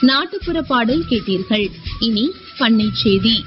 நாட்டுப்புற பாடல் கேட்டீர்கள் இனி பண்ணை செய்தி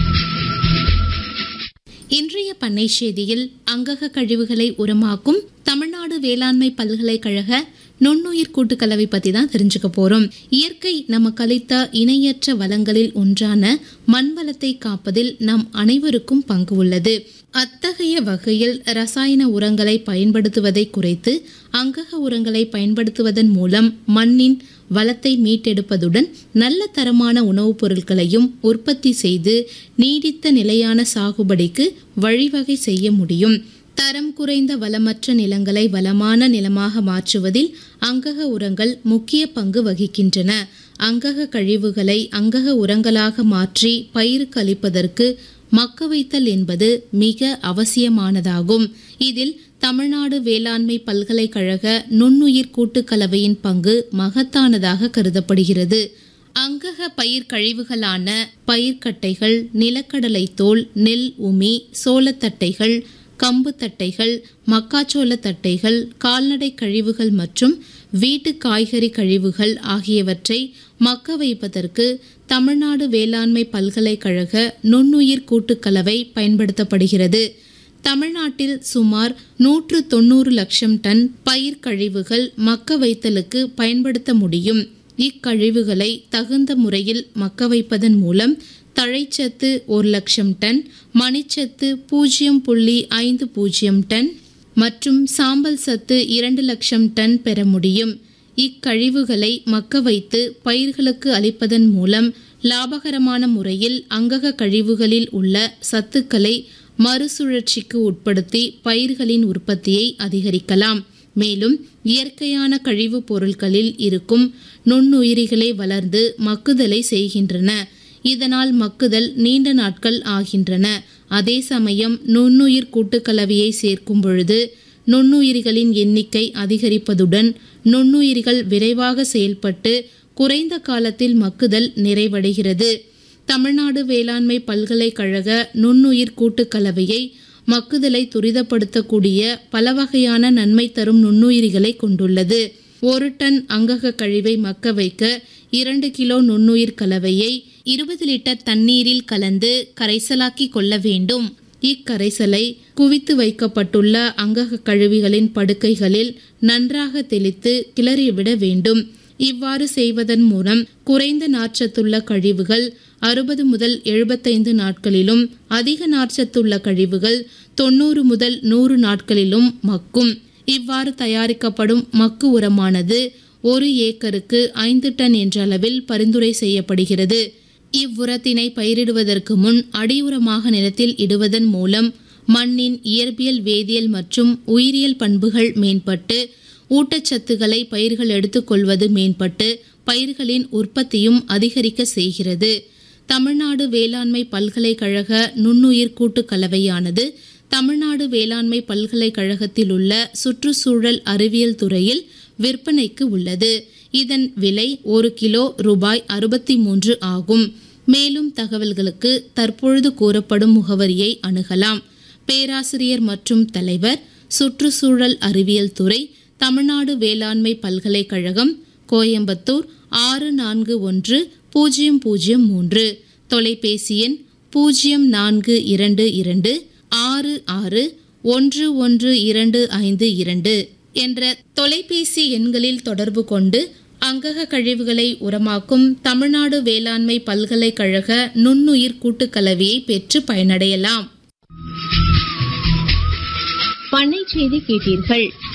இன்றைய பண்ணை செய்தியில் அங்கக கழிவுகளை உரமாக்கும் தமிழ்நாடு வேளாண்மை பல்கலைக்கழக நுண்ணுயிர் கூட்டுக்கலவை பத்தி தான் தெரிஞ்சுக்க போறோம் இயற்கை நமக்கு அளித்த இணையற்ற வளங்களில் ஒன்றான மண் வளத்தை காப்பதில் நம் அனைவருக்கும் பங்கு உள்ளது அத்தகைய வகையில் ரசாயன உரங்களை பயன்படுத்துவதை குறைத்து அங்கக உரங்களை பயன்படுத்துவதன் மூலம் மண்ணின் வளத்தை மீட்டெடுப்பதுடன் நல்ல தரமான உணவுப் பொருட்களையும் உற்பத்தி செய்து நீடித்த நிலையான சாகுபடிக்கு வழிவகை செய்ய முடியும் தரம் குறைந்த வளமற்ற நிலங்களை வளமான நிலமாக மாற்றுவதில் அங்கக உரங்கள் முக்கிய பங்கு வகிக்கின்றன அங்கக கழிவுகளை அங்கக உரங்களாக மாற்றி பயிருக்கு அளிப்பதற்கு மக்க வைத்தல் என்பது மிக அவசியமானதாகும் இதில் தமிழ்நாடு வேளாண்மை பல்கலைக்கழக நுண்ணுயிர் கூட்டுக்கலவையின் பங்கு மகத்தானதாக கருதப்படுகிறது அங்கக பயிர் கழிவுகளான பயிர்க்கட்டைகள் நிலக்கடலை தோல் நெல் உமி சோளத்தட்டைகள் கம்பு தட்டைகள் மக்காச்சோள தட்டைகள் கால்நடை கழிவுகள் மற்றும் வீட்டு காய்கறி கழிவுகள் ஆகியவற்றை மக்க வைப்பதற்கு தமிழ்நாடு வேளாண்மை பல்கலைக்கழக நுண்ணுயிர் கூட்டுக்கலவை பயன்படுத்தப்படுகிறது தமிழ்நாட்டில் சுமார் நூற்று தொண்ணூறு லட்சம் டன் பயிர் கழிவுகள் மக்க வைத்தலுக்கு பயன்படுத்த முடியும் இக்கழிவுகளை தகுந்த முறையில் மக்க வைப்பதன் மூலம் தழைச்சத்து ஒரு லட்சம் டன் மணிச்சத்து பூஜ்ஜியம் புள்ளி ஐந்து பூஜ்ஜியம் டன் மற்றும் சாம்பல் சத்து இரண்டு லட்சம் டன் பெற முடியும் இக்கழிவுகளை மக்க வைத்து பயிர்களுக்கு அளிப்பதன் மூலம் லாபகரமான முறையில் அங்கக கழிவுகளில் உள்ள சத்துக்களை மறுசுழற்சிக்கு உட்படுத்தி பயிர்களின் உற்பத்தியை அதிகரிக்கலாம் மேலும் இயற்கையான கழிவுப் பொருட்களில் இருக்கும் நுண்ணுயிரிகளை வளர்ந்து மக்குதலை செய்கின்றன இதனால் மக்குதல் நீண்ட நாட்கள் ஆகின்றன அதே சமயம் நுண்ணுயிர் கூட்டுக்கலவையை சேர்க்கும் பொழுது நுண்ணுயிரிகளின் எண்ணிக்கை அதிகரிப்பதுடன் நுண்ணுயிரிகள் விரைவாக செயல்பட்டு குறைந்த காலத்தில் மக்குதல் நிறைவடைகிறது தமிழ்நாடு வேளாண்மை பல்கலைக்கழக நுண்ணுயிர் கூட்டுக்கலவையை மக்குதலை துரிதப்படுத்தக்கூடிய பல வகையான நன்மை தரும் நுண்ணுயிரிகளை கொண்டுள்ளது ஒரு டன் அங்கக கழிவை மக்க வைக்க இரண்டு கிலோ நுண்ணுயிர் கலவையை இருபது லிட்டர் தண்ணீரில் கலந்து கரைசலாக்கி கொள்ள வேண்டும் இக்கரைசலை குவித்து வைக்கப்பட்டுள்ள அங்கக கழிவுகளின் படுக்கைகளில் நன்றாக தெளித்து கிளறிவிட வேண்டும் இவ்வாறு செய்வதன் மூலம் குறைந்த நார்ச்சத்துள்ள கழிவுகள் அறுபது முதல் எழுபத்தைந்து நாட்களிலும் அதிக நார்ச்சத்துள்ள கழிவுகள் தொண்ணூறு முதல் நூறு நாட்களிலும் மக்கும் இவ்வாறு தயாரிக்கப்படும் மக்கு உரமானது ஒரு ஏக்கருக்கு ஐந்து டன் என்ற அளவில் பரிந்துரை செய்யப்படுகிறது இவ்வுரத்தினை பயிரிடுவதற்கு முன் அடியுரமாக நிலத்தில் இடுவதன் மூலம் மண்ணின் இயற்பியல் வேதியியல் மற்றும் உயிரியல் பண்புகள் மேம்பட்டு ஊட்டச்சத்துக்களை பயிர்கள் எடுத்துக்கொள்வது மேம்பட்டு பயிர்களின் உற்பத்தியும் அதிகரிக்க செய்கிறது தமிழ்நாடு வேளாண்மை பல்கலைக்கழக நுண்ணுயிர் கூட்டு கலவையானது தமிழ்நாடு வேளாண்மை பல்கலைக்கழகத்தில் உள்ள சுற்றுச்சூழல் அறிவியல் துறையில் விற்பனைக்கு உள்ளது இதன் விலை ஒரு கிலோ ரூபாய் அறுபத்தி மூன்று ஆகும் மேலும் தகவல்களுக்கு தற்பொழுது கூறப்படும் முகவரியை அணுகலாம் பேராசிரியர் மற்றும் தலைவர் சுற்றுச்சூழல் அறிவியல் துறை தமிழ்நாடு வேளாண்மை பல்கலைக்கழகம் கோயம்புத்தூர் ஆறு நான்கு ஒன்று பூஜ்ஜியம் பூஜ்ஜியம் மூன்று தொலைபேசி எண் பூஜ்ஜியம் நான்கு இரண்டு இரண்டு ஆறு ஆறு ஒன்று ஒன்று இரண்டு ஐந்து இரண்டு என்ற தொலைபேசி எண்களில் தொடர்பு கொண்டு அங்கக கழிவுகளை உரமாக்கும் தமிழ்நாடு வேளாண்மை பல்கலைக்கழக நுண்ணுயிர் கூட்டுக்கலவையை பெற்று பயனடையலாம் பண்ணை செய்தி கேட்டீர்கள்